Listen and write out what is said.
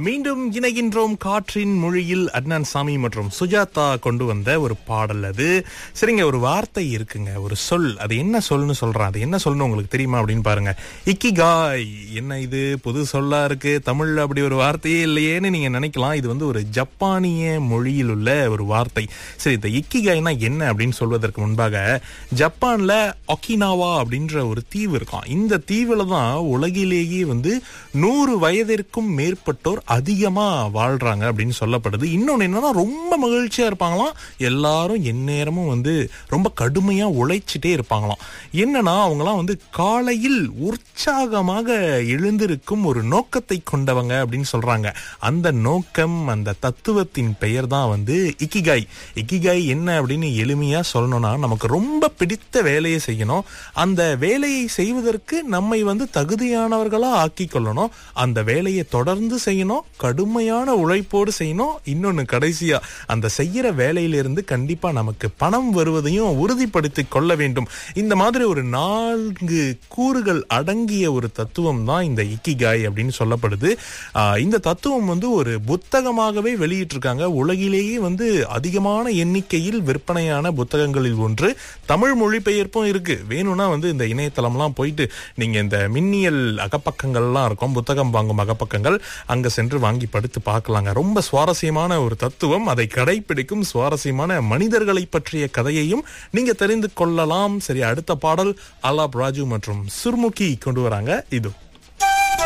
மீண்டும் இணைகின்றோம் காற்றின் மொழியில் அட்னான் சாமி மற்றும் சுஜாதா கொண்டு வந்த ஒரு பாடல் அது சரிங்க ஒரு வார்த்தை இருக்குங்க ஒரு சொல் அது என்ன சொல்னு சொல்றேன் அது என்ன சொல்லணும் உங்களுக்கு தெரியுமா அப்படின்னு பாருங்க இக்கிகாய் என்ன இது புது சொல்லா இருக்கு தமிழ்ல அப்படி ஒரு வார்த்தையே இல்லையேன்னு நீங்க நினைக்கலாம் இது வந்து ஒரு ஜப்பானிய மொழியில் உள்ள ஒரு வார்த்தை சரி இந்த இக்கிகாய்னா என்ன அப்படின்னு சொல்வதற்கு முன்பாக ஜப்பான்ல ஒக்கினாவா அப்படின்ற ஒரு தீவு இருக்காம் இந்த தீவுல தான் உலகிலேயே வந்து நூறு வயதிற்கும் மேற்பட்டோர் அதிகமா வாழ்றாங்க அப்படின்னு சொல்லப்படுது இன்னொன்னு என்னன்னா ரொம்ப மகிழ்ச்சியா இருப்பாங்களாம் எல்லாரும் எந்நேரமும் வந்து ரொம்ப கடுமையா உழைச்சிட்டே இருப்பாங்களாம் என்னன்னா அவங்கலாம் வந்து காலையில் உற்சாகமாக எழுந்திருக்கும் ஒரு நோக்கத்தை கொண்டவங்க அப்படின்னு சொல்றாங்க அந்த நோக்கம் அந்த தத்துவத்தின் பெயர் தான் வந்து இக்கிகாய் இக்கிகாய் என்ன அப்படின்னு எளிமையா சொல்லணும்னா நமக்கு ரொம்ப பிடித்த வேலையை செய்யணும் அந்த வேலையை செய்வதற்கு நம்மை வந்து தகுதியானவர்களா ஆக்கி கொள்ளணும் அந்த வேலையை தொடர்ந்து செய்யணும் கடுமையான உழைப்போடு செய்யணும் இன்னொன்னு கடைசியா அந்த செய்யற வேலையிலிருந்து கண்டிப்பா நமக்கு பணம் வருவதையும் உறுதிப்படுத்திக் கொள்ள வேண்டும் இந்த மாதிரி ஒரு நான்கு கூறுகள் அடங்கிய ஒரு தத்துவம் தான் இந்த இக்கிகாய் அப்படின்னு சொல்லப்படுது ஆஹ் இந்த தத்துவம் வந்து ஒரு புத்தகமாகவே வெளியிட்டிருக்காங்க உலகிலேயே வந்து அதிகமான எண்ணிக்கையில் விற்பனையான புத்தகங்களில் ஒன்று தமிழ் மொழிபெயர்ப்பும் இருக்கு வேணும்னா வந்து இந்த இணையதளம்லாம் போயிட்டு நீங்க இந்த மின்னியல் அகப்பக்கங்கள்லாம் இருக்கும் புத்தகம் வாங்கும் அகப்பக்கங்கள் அங்க சென்று வாங்கி படித்து பார்க்கலாங்க ரொம்ப சுவாரஸ்யமான ஒரு தத்துவம் அதை கடைபிடிக்கும் சுவாரஸ்யமான மனிதர்களை பற்றிய கதையையும் நீங்க தெரிந்து கொள்ளலாம் சரி அடுத்த பாடல் அலாப் ராஜு மற்றும் சுர்முகி கொண்டு வராங்க இது